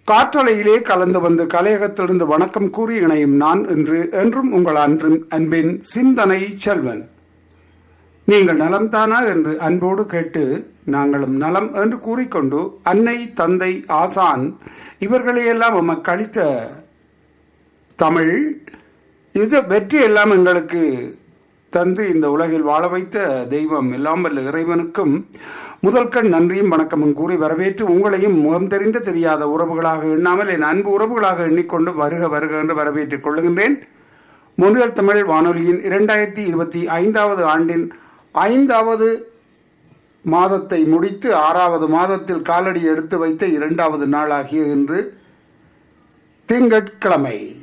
காற்றலையிலே கலந்து வந்து கலையகத்திலிருந்து வணக்கம் கூறி இணையும் நான் என்று என்றும் உங்கள் அன்பின் அன்பின் சிந்தனை செல்வன் நீங்கள் நலம்தானா என்று அன்போடு கேட்டு நாங்களும் நலம் என்று கூறிக்கொண்டு அன்னை தந்தை ஆசான் இவர்களையெல்லாம் நமக்கு அளித்த தமிழ் இது வெற்றி எல்லாம் எங்களுக்கு தந்து இந்த உலகில் வாழ வைத்த தெய்வம் எல்லாம் வல்ல இறைவனுக்கும் முதல் கண் நன்றியும் வணக்கமும் கூறி வரவேற்று உங்களையும் முகம் தெரிந்த தெரியாத உறவுகளாக எண்ணாமல் என் அன்பு உறவுகளாக எண்ணிக்கொண்டு வருக வருக என்று வரவேற்றுக் கொள்ளுகின்றேன் முன்னில் தமிழ் வானொலியின் இரண்டாயிரத்தி இருபத்தி ஐந்தாவது ஆண்டின் ஐந்தாவது மாதத்தை முடித்து ஆறாவது மாதத்தில் காலடி எடுத்து வைத்த இரண்டாவது நாளாகிய இன்று திங்கட்கிழமை